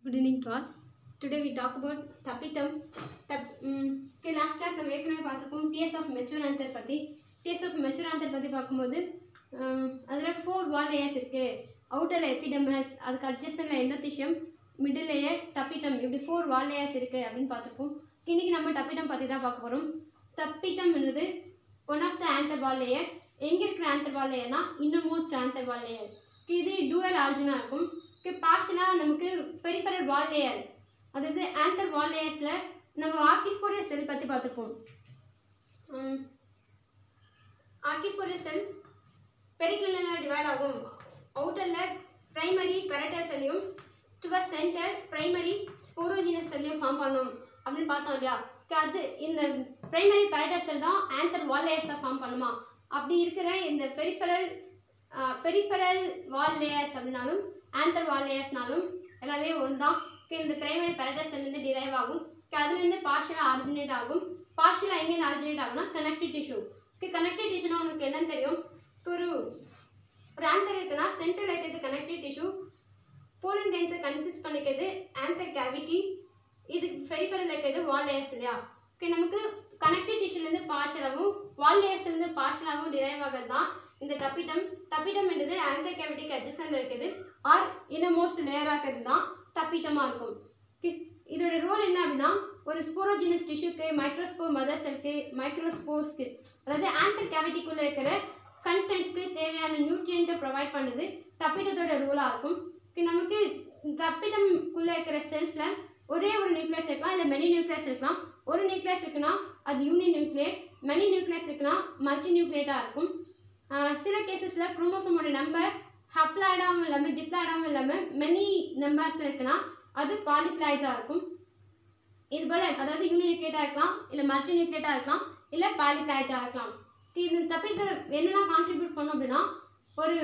Good evening to all. Today we talk about tapetum. Tap, um, okay, last class நம்ம ஏற்கனவே பார்த்துருக்கோம் TS of mature anther பற்றி TS of mature anther பற்றி பார்க்கும்போது அதில் four வால் layers இருக்குது அவுட்டரில் எபிடமஸ் அதுக்கு அட்ஜஸ்டனில் எண்டோதிஷியம் மிடில் லேயர் டப்பிட்டம் இப்படி ஃபோர் வால் லேயர்ஸ் இருக்குது அப்படின்னு பார்த்துருப்போம் இன்றைக்கி நம்ம டப்பிட்டம் பற்றி தான் பார்க்க போகிறோம் டப்பிட்டம்ன்றது one of the anther wall layer எங்கே இருக்கிற ஆன்தர் வால் லேயர்னா இன்னமோஸ்ட் ஆன்தர் வால் லேயர் இது டூவல் ஆர்ஜினாக இருக்கும் பார்ஷலாக நமக்கு பெரிஃபரல் வால் லேயர் அதாவது ஆன்தர் வால் லேயர்ஸில் நம்ம ஆர்கிஸ்போரியல் செல் பற்றி பார்த்துருப்போம் ஆர்கிஸ்போரியல் செல் பெரிக்ளினல் டிவைட் ஆகும் அவுட்டரில் பிரைமரி பெரட்டல் செல்லையும் டுவர்ஸ் சென்டர் பிரைமரி ஸ்போரோஜினஸ் செல்லையும் ஃபார்ம் பண்ணும் அப்படின்னு பார்த்தோம் இல்லையா Okay, அது இந்த பிரைமரி பெரட்டல் செல் தான் ஆன்தர் வால் லேயர்ஸை ஃபார்ம் பண்ணுமா அப்படி இருக்கிற இந்த பெரிஃபரல் பெரிஃபரல் வால் லேயர்ஸ் அப்படின்னாலும் ஆன்தர் வால் லேயர்ஸ்னாலும் எல்லாமே ஒன்று தான் Okay, இந்த பிரைமரி பெரட்டல் செல்லேருந்து டிரைவ் ஆகும் Okay, அதுலேருந்து பார்ஷலாக ஆரிஜினேட் ஆகும் பார்ஷலாக எங்கேருந்து ஆரிஜினேட் ஆகும்னா கனெக்டிவ் டிஷ்யூ ஓகே கனெக்டிவ் டிஷ்யூனா உனக்கு என்னன்னு தெரியும் ஒரு ஒரு ஆன்தர் இருக்குன்னா சென்டரில் இருக்கிறது கனெக்டிவ் டிஷ்யூ போலன் கிரெயின்ஸை கன்சிஸ்ட் பண்ணிக்கிறது ஆன்தர் கேவிட்டி இது பெரிஃபரல் இருக்கிறது வால் லேயர்ஸ் இல்லையா ஓகே நமக்கு கனெக்டிவ் டிஷ்யூலேருந்து பார்ஷலாகவும் வால் லேயர்ஸ்லேருந்து பார்ஷலாகவும் டிரைவ் ஆகிறது தான் இந்த டப்பிட்டம் டப்பிட்டம் என்றது ஆன்தர் கேவிட்டிக்கு அட்ஜஸ்டன் இருக்குது ஆர் இன்னமோஸ்ட் லேயர் ஆகிறது தான் டப்பிட்டமாக இருக்கும் ஓகே இதோட ரோல் என்ன அப்படின்னா ஒரு ஸ்போரோஜினஸ் டிஷ்யூக்கு மைக்ரோஸ்போ மதர் செல்க்கு மைக்ரோஸ்போஸ்க்கு அதாவது ஆன்தர் கேவிட்டிக்குள்ளே இருக்கிற கண்டென்ட்க்கு தேவையான நியூட்ரியண்ட்டை ப்ரொவைட் பண்ணுது டப்பிட்டத்தோட ரோலாக இருக்கும் ஓகே நமக்கு டப்பிட்டம்குள்ளே இருக்கிற செல்ஸில் ஒரே ஒரு நியூக்ளியஸ் இருக்கலாம் இல்லை மெனி நியூக்ளியஸ் இருக்கலாம் ஒரு நியூக்ளியஸ் இருக்குன்னா அது யூனி நியூக்ளியேட் மெனி நியூக்ளியஸ் இருக்குன்னா மல்டி நியூக்ளியேட்டாக இருக்கும் ஆஹ் சில கேசஸில் குரோமோசோமோட நம்பர் ஹப்ளாய்டாகவும் இல்லாமல் டிப்ளாய்டாகவும் இல்லாமல் மெனி நம்பர்ஸில் இருக்குன்னா அது பாலிப்ளாய்டாக இருக்கும் இது போல் அதாவது யூனி நியூக்ளியேட்டாக இருக்கலாம் இல்லை மல்டி நியூக்ளியேட்டாக இருக்கலாம் இல்லை பாலிப்ளாய்டாக இருக்கலாம் இது தப்பி என்னெல்லாம் கான்ட்ரிபியூட் பண்ணும் அப்படின்னா ஒரு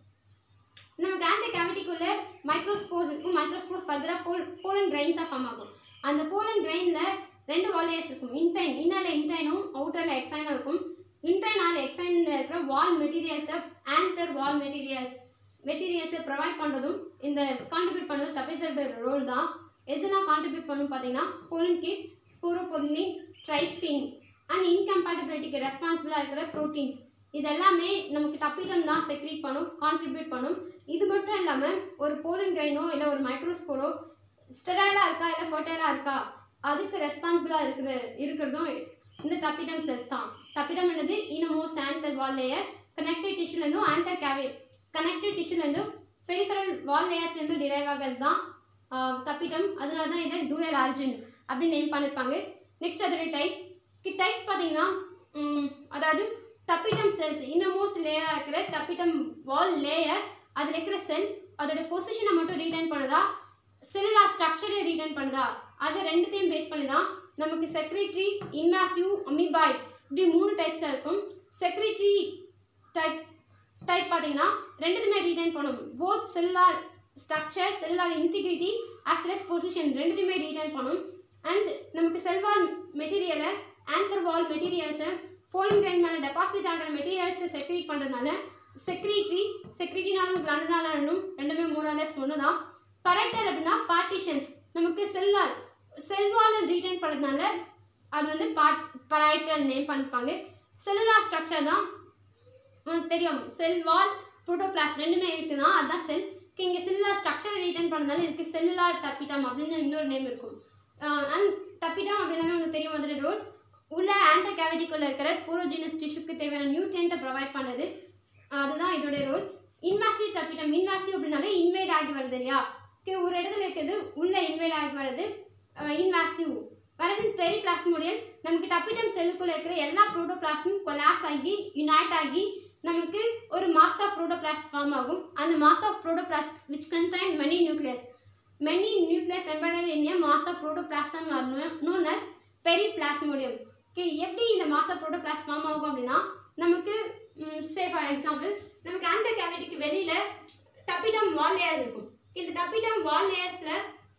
நமக்கு ஆன்டி கேவிட்டிக்குள்ளே மைக்ரோஸ்போர்ஸ் இருக்கும் மைக்ரோஸ்போர்ஸ் ஃபர்தராக போல் போலன் கிரைன்ஸாக ஃபார்ம் ஆகும் அந்த போலன் கிரைனில் ரெண்டு வால்லேயர்ஸ் இருக்கும் இன்டைன் இன்னரில் இன்டைனும் அவுட்டரில் எக்ஸைனும் இருக்கும் இன்டைனால் எக்ஸைனில் இருக்கிற வால் மெட்டீரியல்ஸை ஆன்தர் வால் மெட்டீரியல்ஸ் மெட்டீரியல்ஸை ப்ரொவைட் பண்ணுறதும் இந்த கான்ட்ரிபியூட் பண்ணுறதும் தப்பித்தோட ரோல் தான் எதுலாம் கான்ட்ரிபியூட் பண்ணும் பார்த்தீங்கன்னா போலின் கிட் ஸ்போரோபொலினி ட்ரைஃபின் அண்ட் இன்கம்பேட்டபிலிட்டிக்கு ரெஸ்பான்சிபிளாக இருக்கிற ப்ரோட்டீன்ஸ் இது எல்லாமே நமக்கு டப்பிடம் தான் செக்ரீட் பண்ணும் கான்ட்ரிபியூட் பண்ணும் இது மட்டும் இல்லாமல் ஒரு போலன் கிரைனோ இல்லை ஒரு மைக்ரோஸ்போரோ ஸ்டெரைலாக இருக்கா இல்லை ஃபர்டைலாக இருக்கா அதுக்கு ரெஸ்பான்சிபிளாக இருக்கிற இருக்கிறதும் இந்த டப்பிடம் செல்ஸ் தான் டப்பிடம் என்னது innermost anther wall layer connective டிஷ்யூலேருந்தும் ஆன்தர் கேவி கனெக்டிவ் டிஷ்யூலேருந்தும் பெரிஃபரல் வால் லேயர்ஸ்லேருந்தும் டிரைவ் ஆகிறது தான் தப்பிட்டம் அதனால தான் இதை டூயல் ஆரிஜின் அப்படின்னு நேம் பண்ணியிருப்பாங்க நெக்ஸ்ட் அதோட டைப்ஸ் டைப்ஸ் பார்த்தீங்கன்னா ம், அதாவது தப்பிட்டம் செல்ஸ் இன்னமோஸ்ட் லேயராக இருக்கிற தப்பிட்டம் வால் லேயர் அதில் இருக்கிற செல் அதோட பொசிஷனை மட்டும் ரீடைன் பண்ணுதா செல்லுலா ஸ்ட்ரக்சரை ரீடைன் பண்ணுதா அது ரெண்டுத்தையும் பேஸ் பண்ணி தான் நமக்கு செக்ரிட்ரி இன்வாசிவ் அமிபாய்ட் இப்படி மூணு டைப்ஸில் இருக்கும் செக்ரிட்ரி டைப் டைப் பார்த்தீங்கன்னா ரெண்டுத்துமே ரீடைன் பண்ணும் both cellular structure cellular integrity as well as position ரெண்டுத்தையுமே ரீடைன் பண்ணும் அண்ட் நமக்கு செல்வால் மெட்டீரியலை ஆங்கர் வால் மெட்டீரியல்ஸை ஃபோலிங் கிரைன் மேலே டெபாசிட் ஆகிற மெட்டீரியல்ஸை செக்ரீட் பண்ணுறதுனால செக்ரிட்ரி செக்ரிட்டினாலும் கிளாண்டினாலும் ரெண்டுமே மூணாலஸ் ஒன்று தான் பரட்டல் அப்படின்னா பார்ட்டிஷன்ஸ் நமக்கு செல்வால் செல்வால் ரீடைன் பண்ணுறதுனால அது வந்து பார்ட் பரைட்டல் நேம் பண்ணிப்பாங்க செல்லுலார் ஸ்ட்ரக்சர் தான் உனக்கு தெரியும் செல் வால் புரோட்டோபிளாஸ் ரெண்டுமே இருக்குன்னா அதுதான் செல் இங்கே செல்லுலார் ஸ்ட்ரக்சரை ரீட்டைன் பண்ணதால இதுக்கு செல்லுலார் டப்பிட்டம் அப்படின்னு இன்னொரு நேம் இருக்கும் அண்ட் டப்பிட்டம் அப்படின்னாவே உங்களுக்கு தெரியும் அதோட ரோல் உள்ள ஆன்டர் கேவிட்டிக்குள்ளே இருக்கிற ஸ்போரோஜினஸ் டிஷ்யூக்கு தேவையான நியூட்ரியண்ட்டை ப்ரொவைட் பண்ணுறது அதுதான் இதோட ரோல் இன்வாசிவ் டப்பிட்டம் இன்வாசிவ் அப்படின்னாலே இன்வைட் ஆகி வருது இல்லையா ஓகே ஒரு இடத்துல இருக்கிறது உள்ள இன்வைட் ஆகி வருது இன்வாசிவ் வரது பெரி பிளாஸ்மோடியல் நமக்கு டப்பிட்டம் செல்லுக்குள்ளே இருக்கிற எல்லா ப்ரோட்டோபிளாஸும் கொலாஸ் ஆகி யுனைட் ஆகி நமக்கு ஒரு மாஸ் ஆஃப் ப்ரோட்டோபிளாஸ்ட் ஃபார்ம் ஆகும் அந்த mass of protoplast which contain many nucleus many nucleus embedded in a mass of protoplasm are known- known as periplasmodium okay எப்படி இந்த மாஸ் ஆஃப் ப்ரோட்டோபிளாஸ்ட் ஃபார்ம் ஆகும் அப்படின்னா நமக்கு சே ஃபார் எக்ஸாம்பிள் நமக்கு anther கேவிட்டிக்கு வெளியில் டப்பிடம் வால் லேயர்ஸ் இருக்கும் இந்த டப்பிடம் வால் லேயர்ஸில்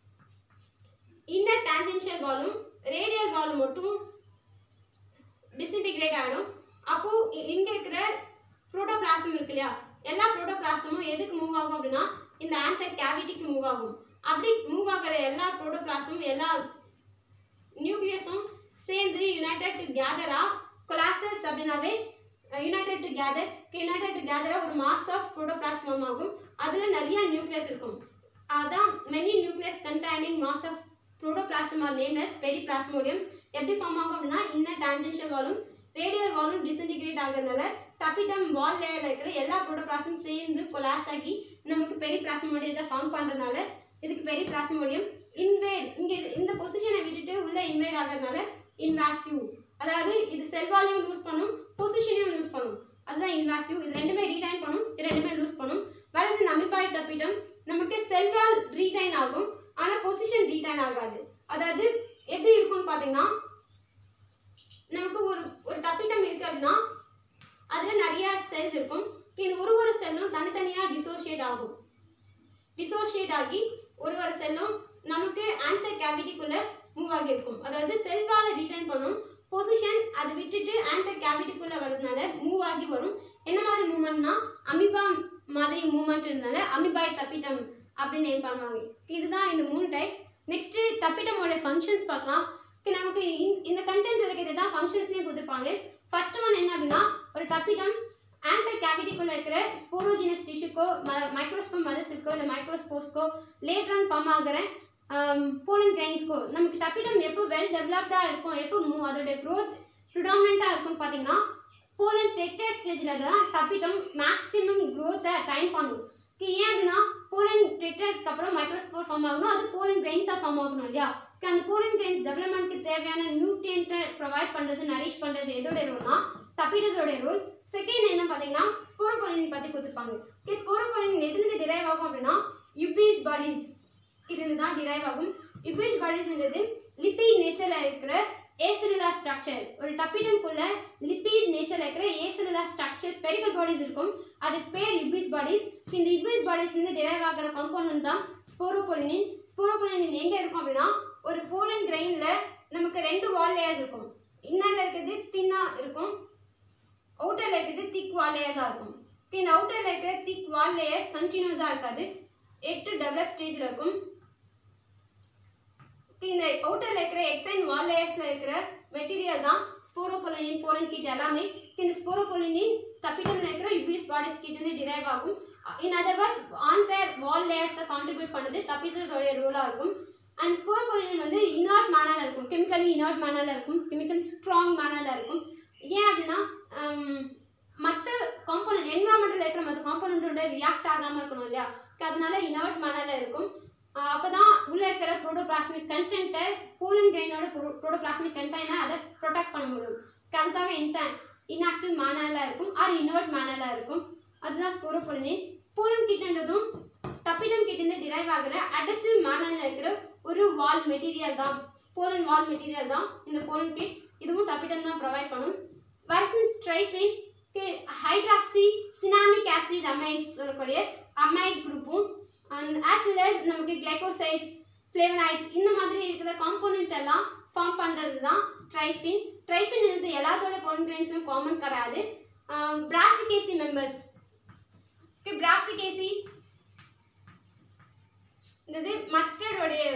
இன்னர் டேஞ்சென்ஷியல் வாலும் ரேடியல் வாலும் மட்டும் டிஸ்இன்டிகிரேட் ஆகிடும் அப்போது இங்கே இருக்கிற புரோட்டோபிளாசம் இருக்கு இல்லையா எல்லா புரோட்டோபிளாசமும் எதுக்கு மூவ் ஆகும் அப்படின்னா இந்த ஆன்தர் கேவிட்டிக்கு மூவ் ஆகும் அப்படி மூவ் ஆகிற எல்லா புரோட்டோபிளாஸும் எல்லா நியூக்ளியஸும் சேர்ந்து யுனைடெட் டு கேதரா கொலாசஸ் அப்படின்னாவே யுனைடெட் டு கேதர் யுனைடெட் டு கேதரா ஒரு மாஸ் ஆஃப் புரோட்டோபிளாஸ் ஃபார்ம் ஆகும் அதில் நிறைய நியூக்ளியஸ் இருக்கும் அதான் many nucleus containing mass of protoplasm or nameless periplasmodium எப்படி ஃபார்ம் ஆகும் அப்படின்னா இந்த டான்ஜென்ஷியல் வாலும் ரேடியல் வாலும் டிஸ்இன்டிகிரேட் ஆகிறதுனால டப்பிட்டம் வால் லேயரில் இருக்கிற எல்லா புரோட்டோபிளாஸும் சேர்ந்து கொலாஸ் ஆகி நமக்கு பெரிபிளாஸ்மோடியத்தை ஃபார்ம் பண்ணுறதுனால இதுக்கு பெரிபிளாஸ்மோடியம் இன்வேட் இங்கே இந்த பொசிஷனை விட்டுட்டு உள்ள இன்வேட் ஆகிறதுனால இன்வாசிவ் அதாவது இது செல்வாலையும் லூஸ் பண்ணும் பொசிஷனையும் லூஸ் பண்ணும் அதுதான் இன்வாசிவ் இது ரெண்டுமே ரீடைன் பண்ணும் இது ரெண்டுமே லூஸ் பண்ணும் வேற இந்த அமிபாய்ட் தப்பிட்டம் நமக்கு செல்வால் ரீடைன் ஆகும் ஆனால் பொசிஷன் ரீடைன் ஆகாது அதாவது எப்படி இருக்கும்னு பார்த்தீங்கன்னா நமக்கு ஒரு ஒரு தப்பிட்டம் இருக்கு அப்படின்னா அதில் நிறைய செல்ஸ் இருக்கும் இந்த ஒரு ஒரு செல்லும் தனித்தனியாக டிசோஷியேட் ஆகும் டிசோஷியேட் ஆகி ஒரு ஒரு செல்லும் நமக்கு ஆன்சர் கேவிட்டிக்குள்ளே மூவ் ஆகியிருக்கும் அதாவது செல்வால் ரீடைன் பண்ணும் பொசிஷன் அதை விட்டுட்டு ஆன்சர் கேவிட்டிக்குள்ளே வரதுனால மூவ் ஆகி வரும் என்ன மாதிரி மூமெண்ட்னா அமிபா மாதிரி மூமெண்ட் இருந்தனால அமிபாய் தப்பிட்டம் அப்படின்னு நேம் பண்ணுவாங்க இதுதான் இந்த மூணு டைப்ஸ் நெக்ஸ்ட்டு தப்பிட்டமோட ஃபங்க்ஷன்ஸ் பார்க்கலாம் Okay, நமக்கு இந்த- இந்த கண்டென்ட் இருக்கிறது தான் ஃபங்க்ஷன்ஸ்லேயே கொடுத்துருப்பாங்க ஃபர்ஸ்ட் ஒன் என்ன அப்படின்னா ஒரு தப்பிட்டம் ஆன்டர் கேவிட்டிக்குள்ள இருக்கிற ஸ்போரோஜினஸ் டிஷ்யூக்கோ மைக்ரோஸ்போம் மதர்ஸுக்கோ இல்லை மைக்ரோஸ்போஸ்க்கோ லேட்டரான் ஃபார்ம் ஆகிற போலன் கிரைன்ஸ்க்கோ நமக்கு தப்பிடம் எப்போ வெல் டெவலப்டாக இருக்கும் எப்போ மூ- அதோட க்ரோத் ப்ரிடாமினண்ட்டாக இருக்கும்னு பார்த்தீங்கன்னா போலன் டெட்டட் ஸ்டேஜில் தான் தப்பிட்டம் மேக்ஸிமம் க்ரோத்தை டைம் பண்ணும் Okay, ஏன் அப்படின்னா போலன் டெட்டட்க்கு அப்புறம் மைக்ரோஸ்போர் ஃபார்ம் ஆகணும் அது போலன் கிரைன்ஸாக ஃபார்ம் ஆகணும் இல்லையா Okay, அந்த போலன் கிரைன்ஸ் டெவலப்மெண்ட்க்கு தேவையான நியூட்ரியன்ட்டை ப்ரொவைட் பண்ணுறது நரிஷ் பண்ணுறது எதோட ரோல்னா தப்பிடத்தோட ரோல் செகண்ட் என்ன பார்த்தீங்கன்னா ஸ்போரோபோலின் பற்றி கொடுத்துருப்பாங்க ஓகே ஸ்போரோபோலின் எதுலேருந்து டிரைவ் ஆகும் அப்படின்னா யுபீஸ் பாடிஸ் இதுலேருந்து தான் டிரைவ் ஆகும் யுபீஸ் பாடிஸ்ன்றது லிப்பிட் நேச்சரில் இருக்கிற ஏசெலுலார் ஸ்ட்ரக்சர் ஒரு டப்பிடம்குள்ள லிப்பிட் நேச்சரில் இருக்கிற ஏசெலுலார் ஸ்ட்ரக்சர் ஸ்பெரிக்கல் பாடிஸ் இருக்கும் அதுக்கு பேர் யுபிஸ் பாடிஸ் இந்த யுபிஸ் பாடிஸ்லேருந்து டிரைவ் ஆகிற காம்பவுண்ட் தான் ஸ்போரோபோலினின் ஸ்போரோபோலினின் எங்கே இருக்கும் அப்படின்னா ஒரு போலன் கிரெயினில் நமக்கு ரெண்டு வால் லேயர்ஸ் இருக்கும் இன்னரில் இருக்கிறது தின்னாக இருக்கும் அவுட்டரில் இருக்கிறது திக் வால் லேயர்ஸாக இருக்கும் இப்ப இந்த அவுட்டரில் இருக்கிற திக் வால் லேயர்ஸ் கண்டினியூஸாக இருக்காது எட்டு டெவலப் ஸ்டேஜில் இருக்கும் இப்ப இந்த அவுட்டரில் இருக்கிற எக்ஸைன் வால் லேயர்ஸில் இருக்கிற மெட்டீரியல் தான் ஸ்போரோபொலினின் போலன் கிட் எல்லாமே இந்த ஸ்போரோபொலினின் தப்பிட்டமில் இருக்கிற யுபிஎஸ் பாடிஸ் கிட்டேருந்து டிரைவ் ஆகும் in otherwise anther wall லேயர்ஸை கான்ட்ரிபியூட் பண்ணது தப்பிட்டோடைய ரோலாக இருக்கும் அண்ட் ஸ்போரோபொலினின் வந்து இனார்ட் மேனரில் இருக்கும் கெமிக்கலி இனார்ட் மேனரில் இருக்கும் கெமிக்கலி ஸ்ட்ராங் மேனரில் இருக்கும் ஏன் அப்படின்னா மற்ற காம்பனண்ட் என்வரான்மெண்ட்டில் இருக்கிற மற்ற காம்பனண்ட்டோட ரியாக்ட் ஆகாமல் இருக்கணும் இல்லையா அதனால இனர்ட் மேனரில் இருக்கும் அப்போ தான் உள்ளே இருக்கிற ப்ரோட்டோபிளாஸ்மிக் கண்டென்ட்டை பூலன் கிரைனோட ப்ரோட்டோபிளாஸ்மிக் கண்டெய்னை அதை ப்ரொடெக்ட் பண்ண முடியும் அதுக்காக இன்ட இன்ஆக்டிவ் மேனரில் இருக்கும் ஆர் இனர்ட் மேனரில் இருக்கும் அதுதான் ஸ்போரோபொலினின் பூலன் கிட்டன்றதும் தப்பிடம் கிட்டேருந்து டிரைவ் ஆகிற அடசிவ் மேனரில் இருக்கிற ஒரு வால் மெட்டீரியல் தான் போலன் வால் மெட்டீரியல் தான் இந்த போலன் கிட் இதுவும் தப்பிடம் தான் ப்ரொவைட் பண்ணும் வரசின் ட்ரைஃபின் ஹைட்ராக்சி சினாமிக் ஆசிட் அமைஸ் சொல்லக்கூடிய அமைட் குரூப்பும் அண்ட் ஆஸ் வெல் as நமக்கு கிளைகோசைட்ஸ் ஃப்ளேவனைட்ஸ் இந்த மாதிரி இருக்கிற காம்போனன்ட் எல்லாம் ஃபார்ம் பண்ணுறது தான் ட்ரைஃபின் ட்ரைஃபின் இது எல்லாத்தோட பொன்கிரைன்ஸும் காமன் கிடையாது பிராசிகேசி மெம்பர்ஸ் ஓகே பிராசிகேசி இது மஸ்டர்டோடைய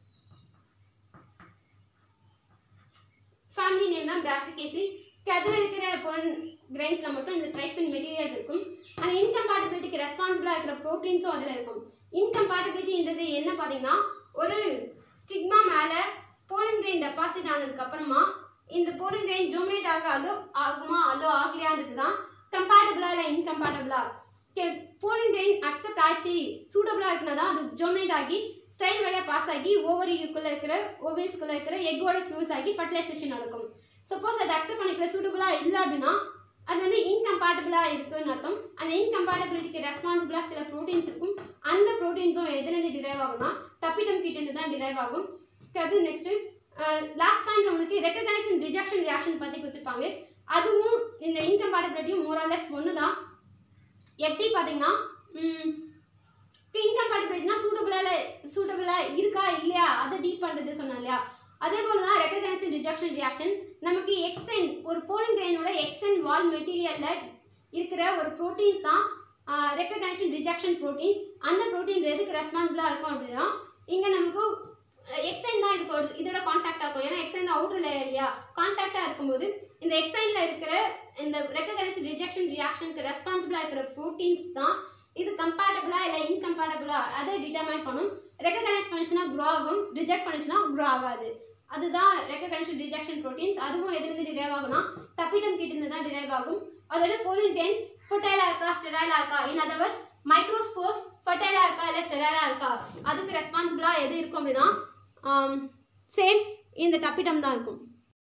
ஃபேமிலி நேம் தான் பிராசிகேசி அதில் இருக்கிற பொன் கிரைன்ஸில் மட்டும் இந்த ட்ரைஃபின் மெட்டீரியல்ஸ் இருக்கும் அண்ட் இன்கம்பேட்டபிலிட்டிக்கு ரெஸ்பான்சிபிளாக இருக்கிற ப்ரோட்டீன்ஸும் அதில் இருக்கும் இன்கம்பேட்டபிலிட்டின்றது என்ன பார்த்தீங்கன்னா ஒரு ஸ்டிக்மா மேலே போலன் கிரெயின் டெபாசிட் ஆனதுக்கப்புறமா இந்த போலன் கிரெயின் ஜோமினேட் ஆக அலோ ஆகுமா அலோ ஆகலையான்றது தான் கம்பேட்டபிளா இல்லை இன்கம்பேட்டபிளா போலன் கிரெயின் அக்செப்ட் ஆச்சு சூட்டபிளாக இருக்குன்னா தான் அது ஜோமினேட் ஆகி ஸ்டைல் வழியாக பாஸ் ஆகி ஓவரிக்குள்ளே இருக்கிற ஓவல்ஸ்குள்ளே இருக்கிற எக்கோட ஃபியூஸ் ஆகி ஃபர்டிலைசேஷன் நடக்கும் சப்போஸ் அதை அக்செப்ட் பண்ணிக்கிற சூட்டபுளாக இல்லை அப்படின்னா அது வந்து இன்கம்பேட்டபிளாக இருக்குன்னு அர்த்தம் அந்த இன்கம்பேட்டபிலிட்டிக்கு ரெஸ்பான்சிபிளாக சில ப்ரோட்டீன்ஸ் இருக்கும் அந்த ப்ரோட்டீன்ஸும் எதுலேருந்து டிரைவ் ஆகும்னா தப்பிடம் கிட்டேருந்து தான் டிரைவ் ஆகும் அது நெக்ஸ்ட்டு லாஸ்ட் பாயிண்ட் உங்களுக்கு ரெக்கக்னைசன் ரிஜெக்ஷன் ரியாக்ஷன் பற்றி கொடுத்துருப்பாங்க அதுவும் இந்த இன்கம்பேட்டபிலிட்டியும் மோரலெஸ் ஒன்று தான் எப்படி பார்த்தீங்கன்னா இன்கம்பேட்டபிலிட்டினா சூட்டபுளாக சூட்டபுளாக இருக்கா இல்லையா அதை டீல் பண்ணுறது சொன்னேன் இல்லையா அதே போல தான் ரெக்கக்னைசன் ரிஜெக்ஷன் ரியாக்ஷன் நமக்கு எக்ஸென் ஒரு போலிங் கிரெயினோட எக்ஸென் வால் மெட்டீரியலில் இருக்கிற ஒரு ப்ரோட்டீன்ஸ் தான் ரெக்கக்னைசன் ரிஜெக்ஷன் ப்ரோட்டீன்ஸ் அந்த ப்ரோட்டீன் எதுக்கு ரெஸ்பான்சிபிளாக இருக்கும் அப்படின்னா இங்கே நமக்கு எக்ஸைன் தான் இதுக்கு ஒரு- இதோட காண்டாக்ட் ஆகும் ஏன்னா எக்ஸைன் அவுட்டர் லேயர் இல்லையா காண்டாக்டாக இருக்கும்போது இந்த எக்ஸைனில் இருக்கிற இந்த ரெக்கக்னைஸ்ட் ரிஜெக்ஷன் ரியாக்ஷனுக்கு ரெஸ்பான்சிபிளாக இருக்கிற ப்ரோட்டீன்ஸ் தான் இது கம்பேட்டபிளா இல்லை இன்கம்பேட்டபிளா அதை டிட்டர்மைன் பண்ணும் ரெக்கக்னைஸ் பண்ணுச்சுன்னா க்ரோ ஆகும் ரிஜெக்ட் பண்ணுச்சுன்னா க்ரோ ஆகாது அதுதான் ரெக்கக்னைஸ்ட் ரிஜெக்ஷன் ப்ரோட்டீன்ஸ் அதுவும் எதுலேருந்து டிரைவ் ஆகும்னா டப்பிட்டம் கிட்ட தான் டிரைவ் ஆகும் அதோட போலின்டென்ஸ் ஃபர்டைலா இருக்கா ஸ்டெரைலா இருக்கா இன் அதர் வேர்ட்ஸ் மைக்ரோஸ்போர்ஸ் ஃபர்டைலா இருக்கா இல்லை ஸ்டெரைலா இருக்கா அதுக்கு ரெஸ்பான்சிபிளா எது இருக்கும் அப்படின்னா சேம் இந்த டப்பிட்டம் தான் இருக்கும்